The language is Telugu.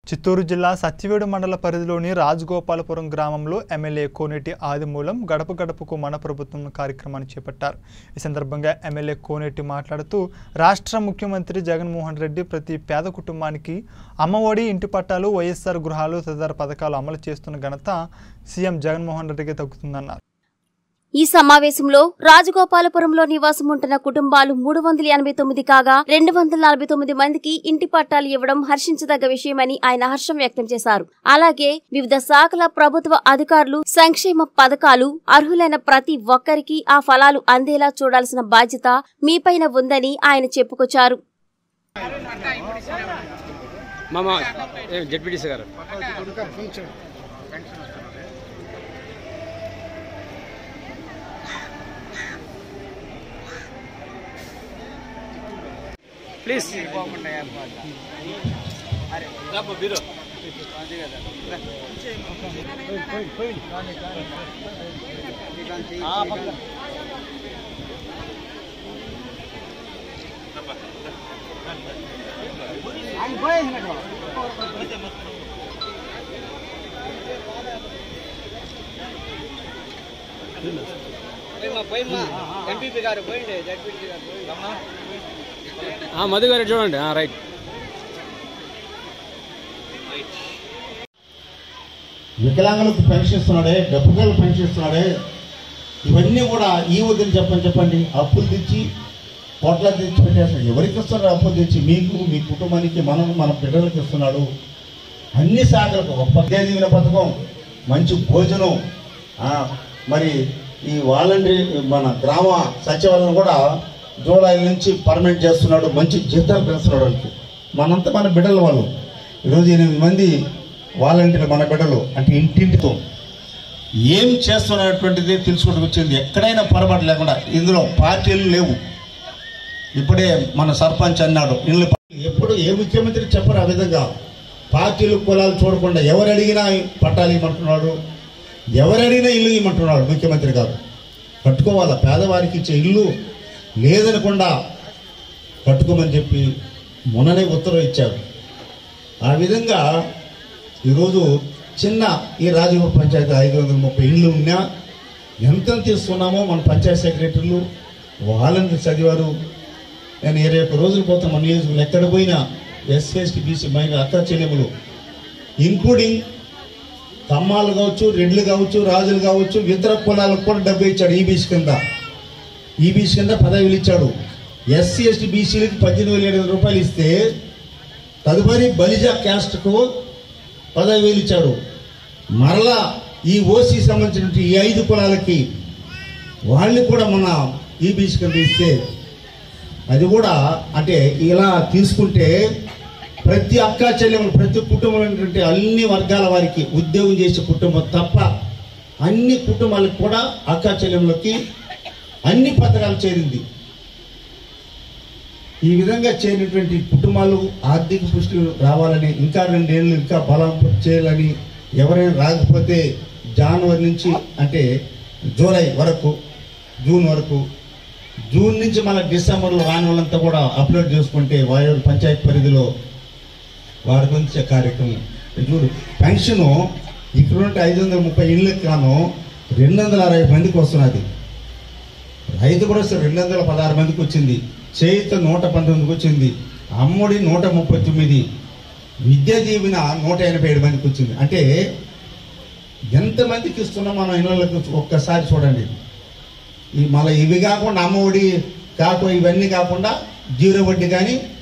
చిత్తూరు జిల్లా సత్యవేడు మండల పరిధిలోని రాజగోపాలపురం గ్రామంలో ఎమ్మెల్యే కోనేటి ఆదిమూలం గడప గడపకు మన ప్రభుత్వం కార్యక్రమాన్ని చేపట్టారు ఈ సందర్భంగా ఎమ్మెల్యే కోనేటి మాట్లాడుతూ రాష్ట్ర ముఖ్యమంత్రి జగన్మోహన్ రెడ్డి ప్రతి పేద కుటుంబానికి అమ్మఒడి ఇంటి పట్టాలు వైఎస్ఆర్ గృహాలు తదితర పథకాలు అమలు చేస్తున్న ఘనత సీఎం జగన్మోహన్ రెడ్డికి తగ్గుతుందన్నారు ఈ సమావేశంలో రాజగోపాలపురంలో నివాసం ఉంటున్న కుటుంబాలు మూడు వందల ఎనభై తొమ్మిది కాగా రెండు వందల నలభై తొమ్మిది మందికి ఇంటి పట్టాలు ఇవ్వడం హర్షించదగ్గ విషయమని ఆయన హర్షం వ్యక్తం చేశారు అలాగే వివిధ శాఖల ప్రభుత్వ అధికారులు సంక్షేమ పథకాలు అర్హులైన ప్రతి ఒక్కరికి ఆ ఫలాలు అందేలా చూడాల్సిన బాధ్యత మీపైన ఉందని ఆయన చెప్పుకొచ్చారు మామ జడ్పీటీసీ గారు ప్లీజ్ ఎంపీపీ గారు పోయింది జడ్పీటీ గారు పోయింది ఆ, మధు గారు చూడండి ఆ, రైట్ వికలాంగులకు పెన్షన్ ఇస్తున్నాడే డబ్బుగాళ్ళు పెన్షన్ ఇస్తున్నాడే ఇవన్నీ కూడా ఈ వద్దని చెప్పని చెప్పండి అప్పులు తెచ్చి పొట్ల తెచ్చి పెట్టేస్తాడు ఎవరికి ఇస్తున్నాడు అప్పులు తెచ్చి మీకు మీ కుటుంబానికి మనం మన బిడ్డలకు ఇస్తున్నాడు అన్ని శాఖలకు ఒక పద్దే దీవెన పథకం మంచి భోజనం ఆ, మరి ఈ వాలంటరీ మన గ్రామ సచివాలయం కూడా జూలై నుంచి పర్మనెంట్ చేస్తున్నాడు మంచి జీతాలు పెంచుతున్నాడు వాళ్ళకి మనంతా మన బిడ్డల వాళ్ళు ఈరోజు ఎనిమిది మంది వాలంటీర్లు మన బిడ్డలు అంటే ఇంటింటితో ఏం చేస్తున్నటువంటిది తెలుసుకోవడానికి వచ్చింది ఎక్కడైనా పొరపాటు లేకుండా ఇందులో పార్టీలు లేవు ఇప్పుడే మన సర్పంచ్ అన్నాడు ఇల్లు ఎప్పుడు ఏ ముఖ్యమంత్రి చెప్పరు ఆ విధంగా పార్టీలు కులాలు చూడకుండా ఎవరు అడిగినా పట్టాలు ఇవ్వమంటున్నాడు ఎవరు అడిగినా ఇల్లు ఇవ్వమంటున్నాడు ముఖ్యమంత్రి గారు కట్టుకోవాలా పేదవారికి ఇచ్చే ఇల్లు లేదనకుండా కట్టుకోమని చెప్పి మొన్ననే ఉత్తర్వు ఇచ్చారు ఆ విధంగా ఈరోజు చిన్న ఈ రాజగోపాల్ పంచాయతీ ఐదు వందల ముప్పై ఇళ్ళు ఉన్నా ఎంత తీసుకున్నామో మన పంచాయతీ సెక్రటరీలు వాళ్ళని చదివారు నేను ఇరవై ఒక్క రోజులు పోతాం మన నియోజకవర్గంలో ఎక్కడ పోయినా ఎస్సీ ఎస్టీ బీసీ మైన అక్క చెల్లెములు ఇంక్లూడింగ్ తమ్మాలు కావచ్చు రెడ్లు కావచ్చు రాజులు కావచ్చు ఇతర కులాలకు కూడా డబ్బు ఇచ్చాడు ఈబీసీ కింద ఈబీసీ కింద పదవిలు ఇచ్చాడు ఎస్సీ ఎస్టీ బీసీలకి పద్దెనిమిది వేల ఏడు వందల రూపాయలు ఇస్తే తదుపరి బలిజా క్యాస్ట్కు పదవి వేలు ఇచ్చాడు మరలా ఈ ఓసీ సంబంధించిన ఈ ఐదు కులాలకి వాళ్ళని కూడా మన ఈబీసీ కింద ఇస్తే అది కూడా అంటే ఇలా తీసుకుంటే ప్రతి అక్క చెల్లెములు ప్రతి కుటుంబంలో ఉన్నటువంటి అన్ని వర్గాల వారికి ఉద్యోగం చేసే కుటుంబం తప్ప అన్ని కుటుంబాలకు కూడా అక్క చెల్లెములకి అన్ని పథకాలు చేరింది ఈ విధంగా చేరినటువంటి కుటుంబాలు ఆర్థిక పుష్టి రావాలని ఇంకా రెండేళ్ళు ఇంకా బలం చేయాలని ఎవరైనా రాకపోతే జనవరి నుంచి అంటే జూలై వరకు జూన్ వరకు జూన్ నుంచి మళ్ళీ డిసెంబర్లో రాని వాళ్ళంతా కూడా అప్లోడ్ చేసుకుంటే వారి పంచాయతీ పరిధిలో వారి గురించి కార్యక్రమం చూడు పెన్షను ఇక్కడ నుండి ఐదు వందల ముప్పై ఇళ్ళకి గాను రెండు వందల అరవై మందికి వస్తున్నది రైతు కూడా రెండు వందల పదహారు మందికి వచ్చింది చేయిత నూట పంతొమ్మిదికి వచ్చింది అమ్మడి నూట ముప్పై తొమ్మిది విద్యా దీవెన నూట ఎనభై ఏడు మందికి వచ్చింది అంటే ఎంతమందికి ఇస్తున్నాం మనం ఇళ్ళకి ఒక్కసారి చూడండి ఈ మళ్ళీ ఇవి కాకుండా అమ్మఒడి కాకుండా ఇవన్నీ కాకుండా జీరో వడ్డీ కానీ